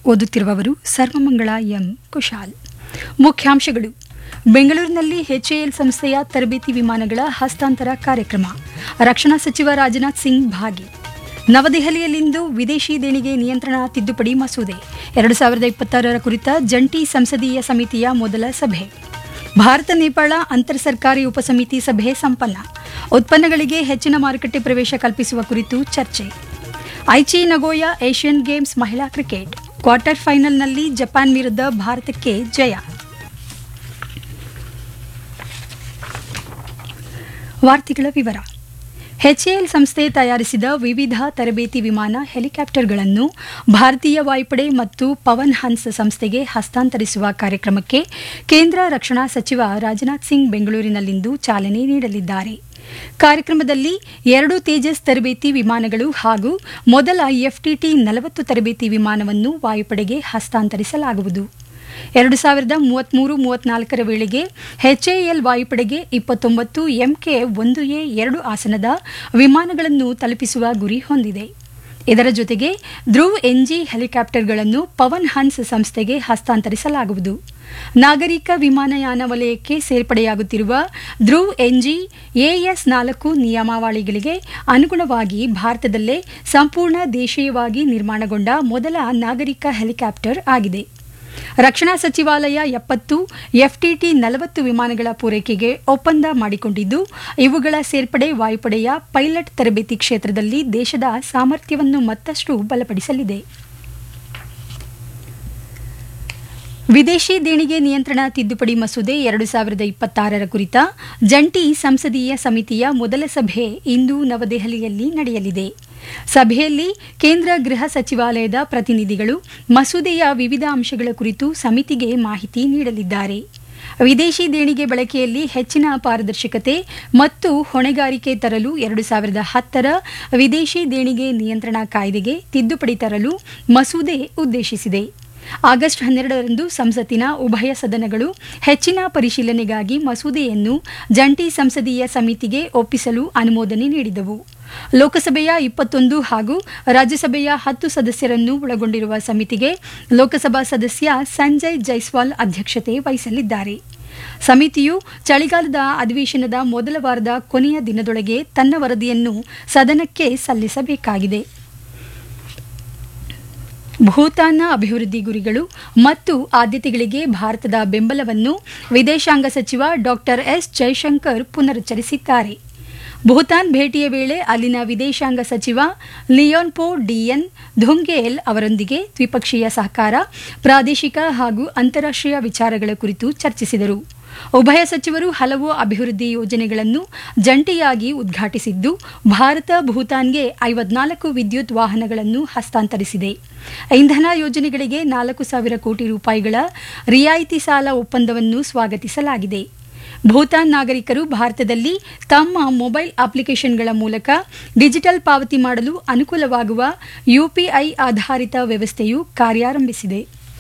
ಓದುತ್ತಿರುವವರು ಸರ್ವಮಂಗಳ ಎಂ ಕುಶಾಲ್ ಮುಖ್ಯಾಂಶಗಳು ಬೆಂಗಳೂರಿನಲ್ಲಿ ಎಚ್ಎಎಲ್ ಸಂಸ್ಥೆಯ ತರಬೇತಿ ವಿಮಾನಗಳ ಹಸ್ತಾಂತರ ಕಾರ್ಯಕ್ರಮ ರಕ್ಷಣಾ ಸಚಿವ ರಾಜನಾಥ್ ಸಿಂಗ್ ಭಾಗಿ ನವದೆಹಲಿಯಲ್ಲಿಂದು ವಿದೇಶಿ ದೇಣಿಗೆ ನಿಯಂತ್ರಣ ತಿದ್ದುಪಡಿ ಮಸೂದೆ ಎರಡು ಸಾವಿರದ ಇಪ್ಪತ್ತಾರರ ಕುರಿತ ಜಂಟಿ ಸಂಸದೀಯ ಸಮಿತಿಯ ಮೊದಲ ಸಭೆ ಭಾರತ ನೇಪಾಳ ಅಂತರ್ ಸರ್ಕಾರಿ ಉಪಸಮಿತಿ ಸಭೆ ಸಂಪನ್ನ ಉತ್ಪನ್ನಗಳಿಗೆ ಹೆಚ್ಚಿನ ಮಾರುಕಟ್ಟೆ ಪ್ರವೇಶ ಕಲ್ಪಿಸುವ ಕುರಿತು ಚರ್ಚೆ ಐಚಿ ನಗೋಯಾ ಏಷ್ಯನ್ ಗೇಮ್ಸ್ ಮಹಿಳಾ ಕ್ರಿಕೆಟ್ ಕ್ವಾರ್ಟರ್ ಫೈನಲ್ನಲ್ಲಿ ಜಪಾನ್ ವಿರುದ್ಧ ಭಾರತಕ್ಕೆ ಜಯ ವಾರ್ತೆಗಳ ವಿವರ ಎಚ್ಎಎಲ್ ಸಂಸ್ಥೆ ತಯಾರಿಸಿದ ವಿವಿಧ ತರಬೇತಿ ವಿಮಾನ ಹೆಲಿಕಾಪ್ಟರ್ಗಳನ್ನು ಭಾರತೀಯ ವಾಯುಪಡೆ ಮತ್ತು ಪವನ್ ಹನ್ಸ್ ಸಂಸ್ಥೆಗೆ ಹಸ್ತಾಂತರಿಸುವ ಕಾರ್ಯಕ್ರಮಕ್ಕೆ ಕೇಂದ್ರ ರಕ್ಷಣಾ ಸಚಿವ ರಾಜನಾಥ್ ಸಿಂಗ್ ಬೆಂಗಳೂರಿನಲ್ಲಿಂದು ಚಾಲನೆ ನೀಡಲಿದ್ದಾರೆ ಕಾರ್ಯಕ್ರಮದಲ್ಲಿ ಎರಡು ತೇಜಸ್ ತರಬೇತಿ ವಿಮಾನಗಳು ಹಾಗೂ ಮೊದಲ ಎಫ್ಟಿಟಿ ನಲವತ್ತು ತರಬೇತಿ ವಿಮಾನವನ್ನು ವಾಯುಪಡೆಗೆ ಹಸ್ತಾಂತರಿಸಲಾಗುವುದು ಎರಡು ಸಾವಿರದ ಮೂವತ್ತ್ಮೂರು ಮೂವತ್ನಾಲ್ಕರ ವೇಳೆಗೆ ಎಚ್ಎಎಲ್ ವಾಯುಪಡೆಗೆ ಇಪ್ಪತ್ತೊಂಬತ್ತು ಎಂಕೆ ಒಂದು ಎ ಎರಡು ಆಸನದ ವಿಮಾನಗಳನ್ನು ತಲುಪಿಸುವ ಗುರಿ ಹೊಂದಿದೆ ಇದರ ಜೊತೆಗೆ ಧ್ರುವ್ ಎನ್ಜಿ ಹೆಲಿಕಾಪ್ಟರ್ಗಳನ್ನು ಪವನ್ ಹನ್ಸ್ ಸಂಸ್ಥೆಗೆ ಹಸ್ತಾಂತರಿಸಲಾಗುವುದು ನಾಗರಿಕ ವಿಮಾನಯಾನ ವಲಯಕ್ಕೆ ಸೇರ್ಪಡೆಯಾಗುತ್ತಿರುವ ಧ್ರುವ್ ಎನ್ಜಿ ಎಎಸ್ ನಾಲ್ಕು ನಿಯಮಾವಳಿಗಳಿಗೆ ಅನುಗುಣವಾಗಿ ಭಾರತದಲ್ಲೇ ಸಂಪೂರ್ಣ ದೇಶೀಯವಾಗಿ ನಿರ್ಮಾಣಗೊಂಡ ಮೊದಲ ನಾಗರಿಕ ಹೆಲಿಕಾಪ್ಟರ್ ಆಗಿದೆ ರಕ್ಷಣಾ ಸಚಿವಾಲಯ ಎಪ್ಪತ್ತು ಎಫ್ಟಿಟಿ ನಲವತ್ತು ವಿಮಾನಗಳ ಪೂರೈಕೆಗೆ ಒಪ್ಪಂದ ಮಾಡಿಕೊಂಡಿದ್ದು ಇವುಗಳ ಸೇರ್ಪಡೆ ವಾಯುಪಡೆಯ ಪೈಲಟ್ ತರಬೇತಿ ಕ್ಷೇತ್ರದಲ್ಲಿ ದೇಶದ ಸಾಮರ್ಥ್ಯವನ್ನು ಮತ್ತಷ್ಟು ಬಲಪಡಿಸಲಿದೆ ವಿದೇಶಿ ದೇಣಿಗೆ ನಿಯಂತ್ರಣ ತಿದ್ದುಪಡಿ ಮಸೂದೆ ಎರಡು ಸಾವಿರದ ಇಪ್ಪತ್ತಾರರ ಕುರಿತ ಜಂಟಿ ಸಂಸದೀಯ ಸಮಿತಿಯ ಮೊದಲ ಸಭೆ ಇಂದು ನವದೆಹಲಿಯಲ್ಲಿ ನಡೆಯಲಿದೆ ಸಭೆಯಲ್ಲಿ ಕೇಂದ್ರ ಗೃಹ ಸಚಿವಾಲಯದ ಪ್ರತಿನಿಧಿಗಳು ಮಸೂದೆಯ ವಿವಿಧ ಅಂಶಗಳ ಕುರಿತು ಸಮಿತಿಗೆ ಮಾಹಿತಿ ನೀಡಲಿದ್ದಾರೆ ವಿದೇಶಿ ದೇಣಿಗೆ ಬಳಕೆಯಲ್ಲಿ ಹೆಚ್ಚಿನ ಪಾರದರ್ಶಕತೆ ಮತ್ತು ಹೊಣೆಗಾರಿಕೆ ತರಲು ಎರಡು ಸಾವಿರದ ಹತ್ತರ ವಿದೇಶಿ ದೇಣಿಗೆ ನಿಯಂತ್ರಣ ಕಾಯ್ದೆಗೆ ತಿದ್ದುಪಡಿ ತರಲು ಮಸೂದೆ ಉದ್ದೇಶಿಸಿದೆ ಆಗಸ್ಟ್ ಹನ್ನೆರಡರಂದು ಸಂಸತ್ತಿನ ಉಭಯ ಸದನಗಳು ಹೆಚ್ಚಿನ ಪರಿಶೀಲನೆಗಾಗಿ ಮಸೂದೆಯನ್ನು ಜಂಟಿ ಸಂಸದೀಯ ಸಮಿತಿಗೆ ಒಪ್ಪಿಸಲು ಅನುಮೋದನೆ ನೀಡಿದವು ಲೋಕಸಭೆಯ ಇಪ್ಪತ್ತೊಂದು ಹಾಗೂ ರಾಜ್ಯಸಭೆಯ ಹತ್ತು ಸದಸ್ಯರನ್ನು ಒಳಗೊಂಡಿರುವ ಸಮಿತಿಗೆ ಲೋಕಸಭಾ ಸದಸ್ಯ ಸಂಜಯ್ ಜೈಸ್ವಾಲ್ ಅಧ್ಯಕ್ಷತೆ ವಹಿಸಲಿದ್ದಾರೆ ಸಮಿತಿಯು ಚಳಿಗಾಲದ ಅಧಿವೇಶನದ ಮೊದಲ ವಾರದ ಕೊನೆಯ ದಿನದೊಳಗೆ ತನ್ನ ವರದಿಯನ್ನು ಸದನಕ್ಕೆ ಸಲ್ಲಿಸಬೇಕಾಗಿದೆ ಭೂತಾನ್ನ ಅಭಿವೃದ್ಧಿ ಗುರಿಗಳು ಮತ್ತು ಆದ್ಯತೆಗಳಿಗೆ ಭಾರತದ ಬೆಂಬಲವನ್ನು ವಿದೇಶಾಂಗ ಸಚಿವ ಡಾಕ್ಟರ್ ಎಸ್ ಜೈಶಂಕರ್ ಪುನರುಚ್ಚರಿಸಿದ್ದಾರೆ ಭೂತಾನ್ ಭೇಟಿಯ ವೇಳೆ ಅಲ್ಲಿನ ವಿದೇಶಾಂಗ ಸಚಿವ ಲಿಯೋನ್ಪೋ ಡಿಎನ್ ಧುಂಗೇಲ್ ಅವರೊಂದಿಗೆ ದ್ವಿಪಕ್ಷೀಯ ಸಹಕಾರ ಪ್ರಾದೇಶಿಕ ಹಾಗೂ ಅಂತಾರಾಷ್ಟ್ರೀಯ ವಿಚಾರಗಳ ಕುರಿತು ಚರ್ಚಿಸಿದರು ಉಭಯ ಸಚಿವರು ಹಲವು ಅಭಿವೃದ್ಧಿ ಯೋಜನೆಗಳನ್ನು ಜಂಟಿಯಾಗಿ ಉದ್ಘಾಟಿಸಿದ್ದು ಭಾರತ ಭೂತಾನ್ಗೆ ಐವತ್ನಾಲ್ಕು ವಿದ್ಯುತ್ ವಾಹನಗಳನ್ನು ಹಸ್ತಾಂತರಿಸಿದೆ ಇಂಧನ ಯೋಜನೆಗಳಿಗೆ ನಾಲ್ಕು ಸಾವಿರ ಕೋಟಿ ರೂಪಾಯಿಗಳ ರಿಯಾಯಿತಿ ಸಾಲ ಒಪ್ಪಂದವನ್ನು ಸ್ವಾಗತಿಸಲಾಗಿದೆ ಭೂತಾನ್ ನಾಗರಿಕರು ಭಾರತದಲ್ಲಿ ತಮ್ಮ ಮೊಬೈಲ್ ಅಪ್ಲಿಕೇಶನ್ಗಳ ಮೂಲಕ ಡಿಜಿಟಲ್ ಪಾವತಿ ಮಾಡಲು ಅನುಕೂಲವಾಗುವ ಯುಪಿಐ ಆಧಾರಿತ ವ್ಯವಸ್ಥೆಯು ಕಾರ್ಯಾರಂಭಿಸಿದೆ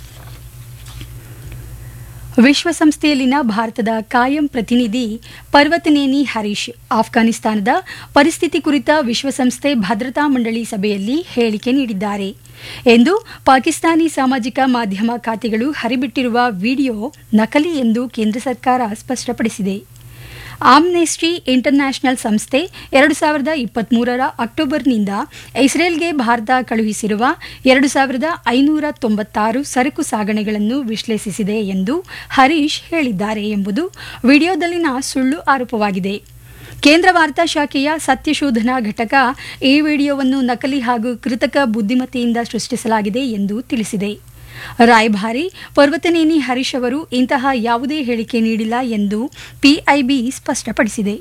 ವಿಶ್ವಸಂಸ್ಥೆಯಲ್ಲಿನ ಭಾರತದ ಕಾಯಂ ಪ್ರತಿನಿಧಿ ಪರ್ವತನೇನಿ ಹರೀಶ್ ಆಫ್ಘಾನಿಸ್ತಾನದ ಪರಿಸ್ಥಿತಿ ಕುರಿತ ವಿಶ್ವಸಂಸ್ಥೆ ಭದ್ರತಾ ಮಂಡಳಿ ಸಭೆಯಲ್ಲಿ ಹೇಳಿಕೆ ನೀಡಿದ್ದಾರೆ ಎಂದು ಪಾಕಿಸ್ತಾನಿ ಸಾಮಾಜಿಕ ಮಾಧ್ಯಮ ಖಾತೆಗಳು ಹರಿಬಿಟ್ಟಿರುವ ವಿಡಿಯೋ ನಕಲಿ ಎಂದು ಕೇಂದ್ರ ಸರ್ಕಾರ ಸ್ಪಷ್ಟಪಡಿಸಿದೆ ಆಮ್ನೆಸ್ಟಿ ಇಂಟರ್ನ್ಯಾಷನಲ್ ಸಂಸ್ಥೆ ಎರಡು ಸಾವಿರದ ಇಪ್ಪತ್ಮೂರರ ಅಕ್ಟೋಬರ್ನಿಂದ ಇಸ್ರೇಲ್ಗೆ ಭಾರತ ಕಳುಹಿಸಿರುವ ಎರಡು ಸಾವಿರದ ಐನೂರ ತೊಂಬತ್ತಾರು ಸರಕು ಸಾಗಣೆಗಳನ್ನು ವಿಶ್ಲೇಷಿಸಿದೆ ಎಂದು ಹರೀಶ್ ಹೇಳಿದ್ದಾರೆ ಎಂಬುದು ವಿಡಿಯೋದಲ್ಲಿನ ಸುಳ್ಳು ಆರೋಪವಾಗಿದೆ ಕೇಂದ್ರ ವಾರ್ತಾ ಶಾಖೆಯ ಸತ್ಯಶೋಧನಾ ಘಟಕ ಈ ವಿಡಿಯೋವನ್ನು ನಕಲಿ ಹಾಗೂ ಕೃತಕ ಬುದ್ಧಿಮತ್ತೆಯಿಂದ ಸೃಷ್ಟಿಸಲಾಗಿದೆ ಎಂದು ತಿಳಿಸಿದೆ ರಾಯಭಾರಿ ಪರ್ವತನೇನಿ ಹರೀಶ್ ಅವರು ಇಂತಹ ಯಾವುದೇ ಹೇಳಿಕೆ ನೀಡಿಲ್ಲ ಎಂದು ಪಿಐಬಿ ಸ್ಪಷ್ಟಪಡಿಸಿದೆ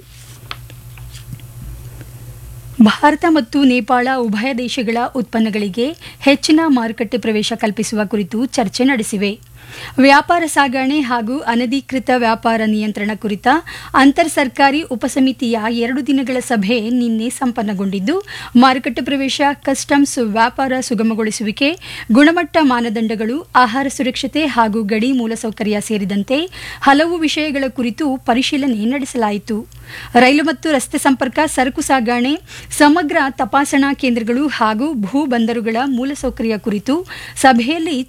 ಭಾರತ ಮತ್ತು ನೇಪಾಳ ಉಭಯ ದೇಶಗಳ ಉತ್ಪನ್ನಗಳಿಗೆ ಹೆಚ್ಚಿನ ಮಾರುಕಟ್ಟೆ ಪ್ರವೇಶ ಕಲ್ಪಿಸುವ ಕುರಿತು ಚರ್ಚೆ ನಡೆಸಿವೆ ವ್ಯಾಪಾರ ಸಾಗಣೆ ಹಾಗೂ ಅನಧಿಕೃತ ವ್ಯಾಪಾರ ನಿಯಂತ್ರಣ ಕುರಿತ ಅಂತರ್ ಸರ್ಕಾರಿ ಉಪಸಮಿತಿಯ ಎರಡು ದಿನಗಳ ಸಭೆ ನಿನ್ನೆ ಸಂಪನ್ನಗೊಂಡಿದ್ದು ಮಾರುಕಟ್ಟೆ ಪ್ರವೇಶ ಕಸ್ಟಮ್ಸ್ ವ್ಯಾಪಾರ ಸುಗಮಗೊಳಿಸುವಿಕೆ ಗುಣಮಟ್ಟ ಮಾನದಂಡಗಳು ಆಹಾರ ಸುರಕ್ಷತೆ ಹಾಗೂ ಗಡಿ ಮೂಲಸೌಕರ್ಯ ಸೇರಿದಂತೆ ಹಲವು ವಿಷಯಗಳ ಕುರಿತು ಪರಿಶೀಲನೆ ನಡೆಸಲಾಯಿತು ರೈಲು ಮತ್ತು ರಸ್ತೆ ಸಂಪರ್ಕ ಸರಕು ಸಾಗಣೆ ಸಮಗ್ರ ತಪಾಸಣಾ ಕೇಂದ್ರಗಳು ಹಾಗೂ ಭೂ ಬಂದರುಗಳ ಮೂಲಸೌಕರ್ಯ ಕುರಿತು ಸಭೆಯಲ್ಲಿ